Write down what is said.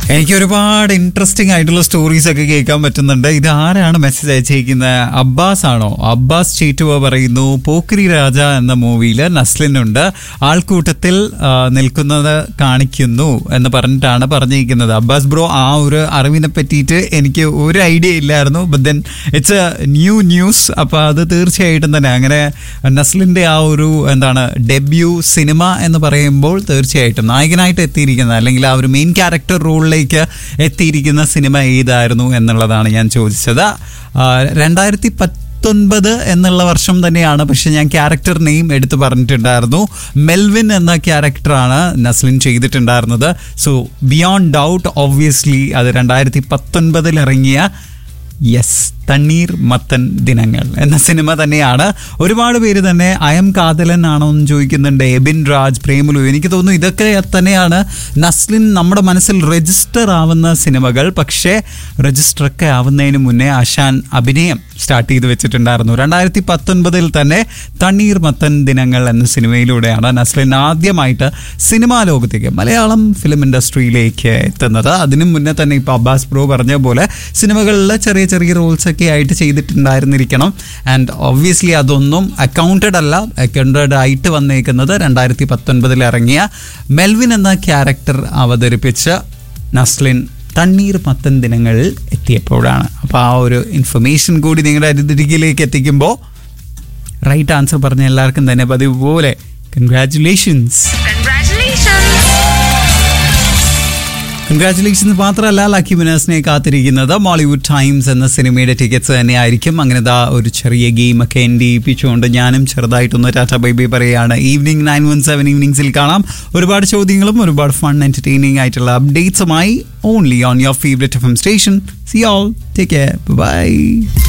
എനിക്ക് ഒരുപാട് ഇൻട്രസ്റ്റിംഗ് ആയിട്ടുള്ള സ്റ്റോറീസ് ഒക്കെ കേൾക്കാൻ പറ്റുന്നുണ്ട് ഇത് ആരാണ് മെസ്സേജ് അയച്ചിരിക്കുന്നത് അബ്ബാസ് ആണോ അബ്ബാസ് ചേറ്റുവ പറയുന്നു പോക്രി രാജ എന്ന മൂവിയിൽ നസ്ലിനുണ്ട് ആൾക്കൂട്ടത്തിൽ ആ, നിൽക്കുന്നത് കാണിക്കുന്നു എന്ന് പറഞ്ഞിട്ടാണ് പറഞ്ഞിരിക്കുന്നത് അബ്ബാസ് ബ്രോ ആ ഒരു അറിവിനെ പറ്റിയിട്ട് എനിക്ക് ഒരു ഐഡിയ ഇല്ലായിരുന്നു but then it's a new news അപ്പൊ അത് തീർച്ചയായിട്ടും തന്നെ അങ്ങനെ നസ്ലിന്റെ ആ ഒരു എന്താണ് ഡെബ്യൂ സിനിമ എന്ന് പറയുമ്പോൾ തീർച്ചയായിട്ടും നായകനായിട്ട് എത്തിയിരിക്കുന്ന അല്ലെങ്കിൽ ആ ഒരു മെയിൻ ക്യാരക്ടർ റോളിലേക്ക് എത്തിയിരിക്കുന്ന സിനിമ ഏതായിരുന്നു എന്നുള്ളതാണ് ഞാൻ ചോദിച്ചത് ആ, രണ്ടായിരത്തി പത്തൊൻപത് എന്നുള്ള വർഷം തന്നെയാണ് പക്ഷെ ഞാൻ ക്യാരക്ടർ നെയിം എടുത്തു പറഞ്ഞിട്ടുണ്ടായിരുന്നു മെൽവിൻ എന്ന ക്യാരക്ടറാണ് നസ്ലിൻ ചെയ്തിട്ടുണ്ടായിരുന്നത് സോ ബിയോണ്ട് ഡൗട്ട് ഒബ്വിയസ്ലി അത് രണ്ടായിരത്തി പത്തൊൻപതിൽ ഇറങ്ങിയ യെസ് തണ്ണീർ മത്തൻ ദിനങ്ങൾ എന്ന സിനിമ തന്നെയാണ് ഒരുപാട് പേര് തന്നെ അയം കാതലൻ ആണോ എന്ന് ചോദിക്കുന്നുണ്ട് എബിൻ രാജ് പ്രേമുലു എനിക്ക് തോന്നുന്നു ഇതൊക്കെ തന്നെയാണ് നസ്ലിൻ നമ്മുടെ മനസ്സിൽ രജിസ്റ്റർ ആവുന്ന സിനിമകൾ പക്ഷേ രജിസ്റ്റർ ഒക്കെ ആവുന്നതിന് മുന്നേ ആശാൻ അഭിനയം സ്റ്റാർട്ട് ചെയ്ത് വെച്ചിട്ടുണ്ടായിരുന്നു രണ്ടായിരത്തി പത്തൊൻപതിൽ തന്നെ തണ്ണീർ മത്തൻ ദിനങ്ങൾ എന്ന സിനിമയിലൂടെയാണ് നസ്ലിൻ ആദ്യമായിട്ട് സിനിമാ ലോകത്തേക്ക് മലയാളം ഫിലിം ഇൻഡസ്ട്രിയിലേക്ക് എത്തുന്നത് അതിനു മുന്നേ തന്നെ ഇപ്പോൾ അബ്ബാസ് ബ്രോ പറഞ്ഞ പോലെ സിനിമകളിൽ ചെറിയ ചെറിയ റോൾസ് ഒക്കെ ആയിട്ട് ചെയ്തിട്ടുണ്ടായിരുന്നിരിക്കണം ആൻഡ് ഒബ്വിയസ്ലി അതൊന്നും അക്കൗണ്ടഡ് അല്ല അക്കൗണ്ടഡ് ആയിട്ട് വന്നേക്കുന്നത് രണ്ടായിരത്തി പത്തൊൻപതിൽ ഇറങ്ങിയ മെൽവിൻ എന്ന ക്യാരക്ടർ അവതരിപ്പിച്ച നസ്ലിൻ തണ്ണീർ മത്തൻ ദിനങ്ങളിൽ എത്തിയപ്പോഴാണ് അപ്പോൾ ആ ഒരു ഇൻഫർമേഷൻ കൂടി നിങ്ങളുടെ അരിതിരികിലേക്ക് എത്തിക്കുമ്പോൾ റൈറ്റ് ആൻസർ പറഞ്ഞ എല്ലാവർക്കും തന്നെ പതിവ് പോലെ കൺഗ്രാറ്റുലേഷൻസ് Congratulations! കൺഗ്രാറ്റുലേഷൻസ് മാത്രമല്ല ലക്കി വിനേഴ്സിനെ കാത്തിരിക്കുന്നത് മോളിവുഡ് ടൈംസ് എന്ന സിനിമയുടെ ടിക്കറ്റ്സ് തന്നെയായിരിക്കും അങ്ങനെ ദാ ഒരു ചെറിയ ഗെയിം ഒക്കെ എൻ്റെ ഏൽപ്പിച്ചുകൊണ്ട് ഞാനും ചെറുതായിട്ടൊന്ന് ടാറ്റ ബൈ ബൈ പറയുകയാണ് ഈവനിങ് നയൻ വൺ സെവൻ ഈവനിങ്സിൽ കാണാം ഒരുപാട് ചോദ്യങ്ങളും ഒരുപാട് ഫൺ എൻ്റർടൈനിങ് ആയിട്ടുള്ള അപ്ഡേറ്റ്സുമായി only on your favourite F M station see all take care by